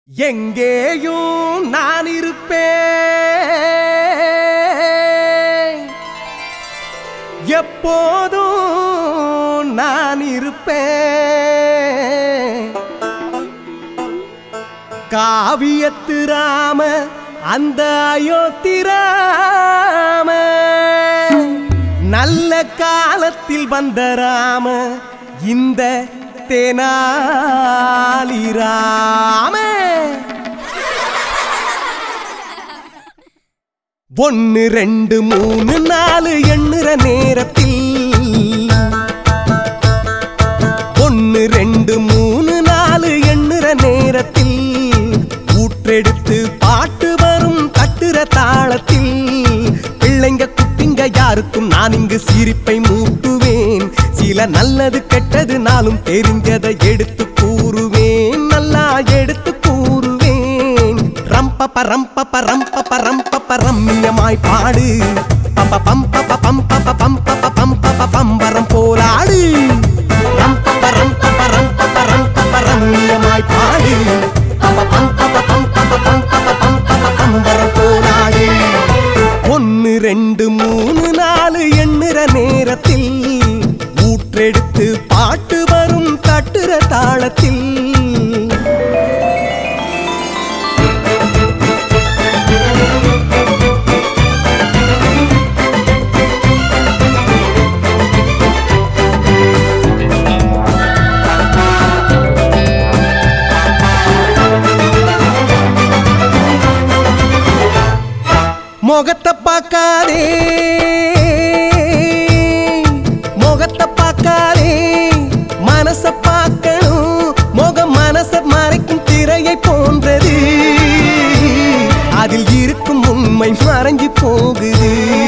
எங்கேயும் நான் இருப்பேன் எப்போதும் நான் இருப்பேன் காவியத்து ராம அந்த அயோத்தி ராம நல்ல காலத்தில் வந்த ராம இந்த தெனாலி ராம ஒன்னு ரெண்டு மூணு நாலு எண்ணுற நேரத்தில் ஒன்னு ரெண்டு மூணு நாலு எண்ணுற நேரத்தில் ஊற்றெடுத்து பாட்டு வரும் தட்டுற தாளத்தில் பிள்ளைங்க குட்டிங்க யாருக்கும் நான் இங்கு சிரிப்பை மூட்டுவேன் சில நல்லது கெட்டது நாளும் தெரிஞ்சதை எடுத்து கூறுவேன் நல்லா எடுத்து கூறுவேன் ரம்பப்ப ரம்பப்ப ரம்பப்ப ரம்பப்ப ரம்மியமாய் பாடு பப்ப பம்பப்ப பம்பப்ப பம்பப்ப பம்பப்ப பம்பரம் போலாடு ரம்பப்ப ரம்பப்ப ரம்பப்ப ரம்பப்ப ரம்மியமாய் பாடு பப்ப பம்பப்ப பம்பப்ப பம்பப்ப பம்பப்ப பம்பரம் போலாடு ஒன்னு ரெண்டு மூணு நாலு எண்ணுற நேரத்தில் ஊற்றெடுத்து பாட்டு வரும் தட்டுற தாளத்தில் முகத்தை பார்க்காதே முகத்தை பார்க்காதே மனச பார்க்கணும் முகம் மனச மறைக்கும் திரையை போன்றது அதில் இருக்கும் உண்மை மறைஞ்சு போகுது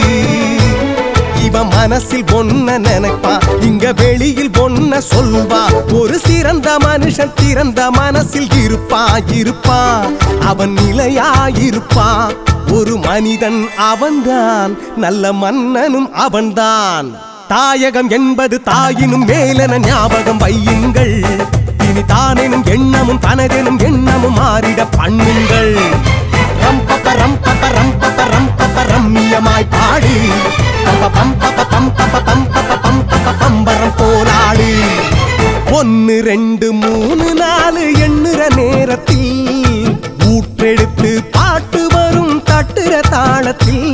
இவன் மனசில் ஒன்ன நினைப்பா இங்க வெளியில் ஒன்ன சொல்வா ஒரு சிறந்த மனுஷன் திறந்த மனசில் இருப்பா இருப்பா அவன் நிலையா இருப்பா ஒரு மனிதன் அவன்தான் நல்ல மன்னனும் அவன்தான் தாயகம் என்பது தாயினும் மேலென ஞாபகம் வையுங்கள் இனி தானெனும் எண்ணமும் தனதெனும் எண்ணமும் மாறிட பண்ணுங்கள் ரம்பப்ப ரம்பப்ப ரம்பப்ப ரம்பப்ப ரம்மியமாய் பாடு பம்ப பம்பப்ப பம்பப்ப பம்பப்ப பம்பப்ப பம்பரம் போராடு ஒன்னு ரெண்டு மூணு நாலு எண்ணுற நேரத்தில் ஊற்றெடுத்து பாட்டு வரும் தட்டுற தாளத்தில்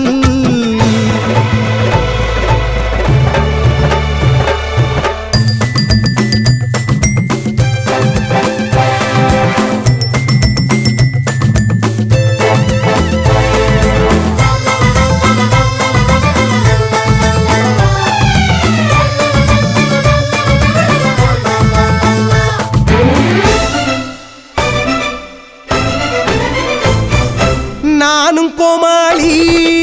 நானும் கோமாளி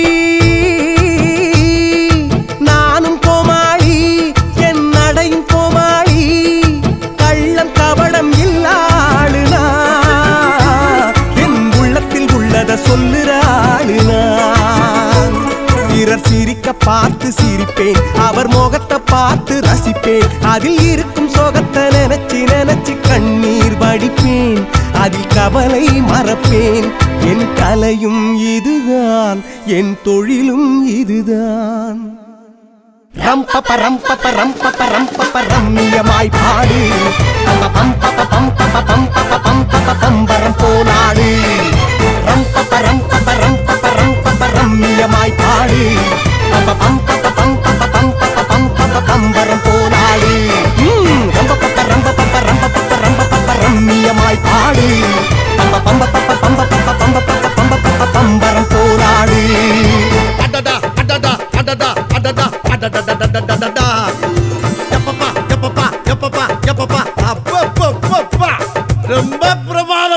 நானும் கோமாளி என் நடையும் கோமாளி கள்ளம் கபடம் இல்லாளுனா என் உள்ளத்தில் உள்ளத சொல்லுற ஆளுனா பிறர் சிரிக்க பார்த்து சிரிப்பேன் அவர் முகத்தை பார்த்து ரசிப்பேன் அதில் இருக்கும் சோகத்தை நினைச்சு நினைச்சு கண்ணீர் வடிப்பேன் அதில் கவலை மறப்பேன் என் கலையும் இதுதான் என் தொழிலும் இதுதான் ரம்பப்ப ரம்பப்ப ரம்பப்ப ரம்பப்ப ரம்மியமாய் பாடு பம்ப பம்பப்ப பம்பப்ப பம்பப்ப பம்பப்ப பம்பரம் போலாடு ரம்பப்ப ரம்பப்ப ரம்பப்ப ரம்பப்ப ரம்மியமாய் பாடு பம்ப பம்பப்ப பம்பப்ப பம்பப்ப பம்பப்ப பம்பரம் போலாடு ம், ரம்பப்பப்ப ரம்பப்பப்ப ரம்பப்பப்ப ரம்பப்பப்ப ரம்மியமாய் பாடு பம்ப பம்பப்பப்ப பம்பப்பப்ப பம்பப்பப்ப பம்பப்பப்ப பம்பரம் போலாடு அடடா அடடா அடடா அடடா அடடடடடடடடா எப்பப்பா எப்பப்பா எப்பப்பா எப்பப்பா அப்பப்பப்பப்பா ரொம்ப பிரமாதம்